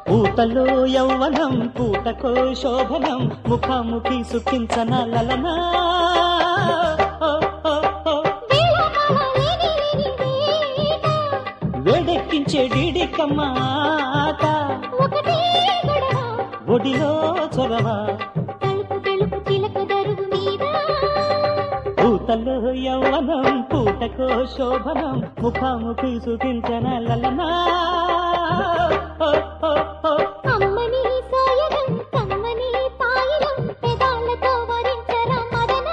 పూతలో యౌవనం పూటకో శోభనం ముఖాముఖి సుఖించన లలనా ఓ, ఓ, ఓ. వేడెక్కించే డీడికమ్మాట ఒడిలో చొరవ పూతలో యౌవనం పూటకో శోభనం ముఖాముఖి సుఖించన లలనా ఓ, ఓ, ఓ. అమ్మని సాయగం కమ్మని పాయలం పెదాలతో వరించరా మదనా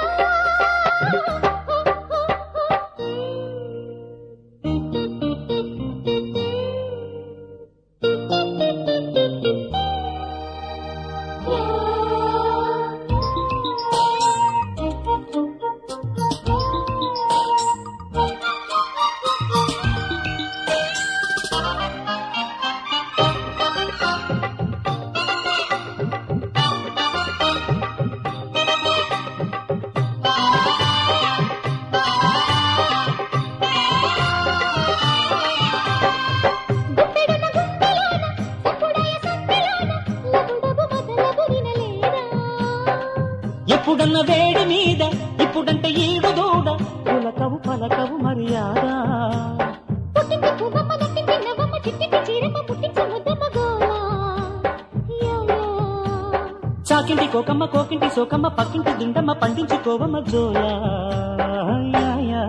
గుప్పెడున గుప్పెలోన సప్పుడయ సంపెలోన లబుడబు మొదలగు వినలేదా ఎప్పుడన్న వేడి మీద ఇప్పుడంటే ఈడు దూడ పులకవు పలకవు మర్యాద పుట్టింటి పువ్వమ్మ నట్టింటి నవ్వమ్మ చిట్టింటి చీరమ్మ పుట్టించి ముద్దమ్మ గోలా యా యా చాకింటి కోకమ్మ కోకింటి సోకమ్మ పక్కింటి దిండమ్మ పండించి కోవమ్మ జోలా యా, యా.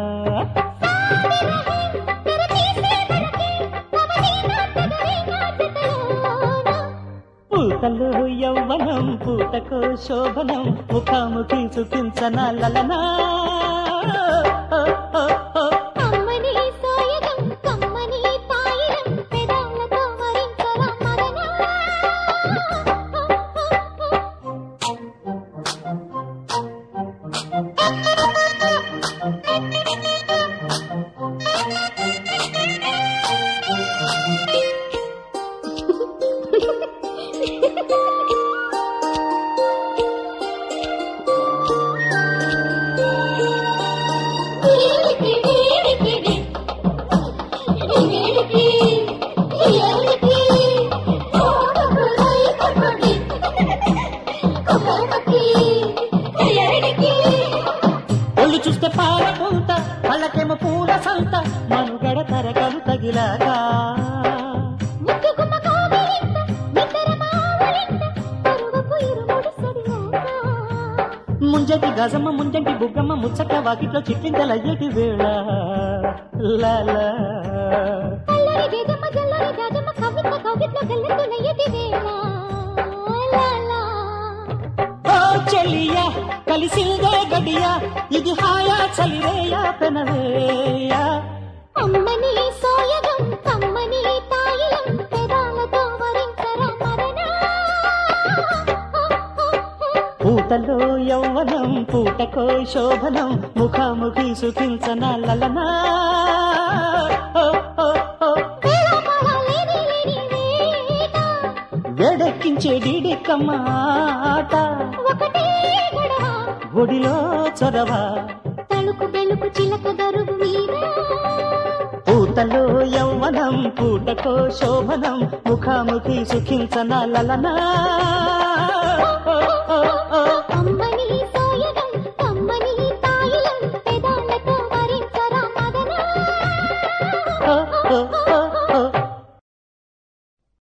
పూతలో యౌవనం పూటకో శోభనం ముఖాముఖి సుఖించన లలనా ఓ, ఓ, ఓ. అమ్మని సాయగం కమ్మని పాయలం పెదాలతో వరించరా మదనా ఒళ్ళు చూస్తే పాల పూత పళ్ళకేమో పూల సంత మనుగడ తరగలు తగిలాగా ముంజటి గజమ్మ ముంజంటి బుగ్గమ్మ ముచ్చట వాకిట్లో చిట్లింతలయ్యేటి వేళ లాలా ఓ చెల్లియా కలిసిందే గడియా ఇది హాయా చలిరేయా పెనవేయా అమ్మని సోయగం కమ్మని తాయిలం పెదాలతో వరించరా మదనా పూతలో యౌవనం పూటకో శోభనం ముఖాముఖి సుఖించన లలనా ఓ, ఓ, ఓ. వేళాపాళాలేని లేని వేట వేడెక్కించే డీడికమ్మాట ఒకటే గొడవ ఒడిలో చొరవ తలుకు బెలుకు చిలక దరుగు మీద పూతలో యౌవనం పూటకో శోభనం ముఖాముఖి సుఖించన లలనా ఓ,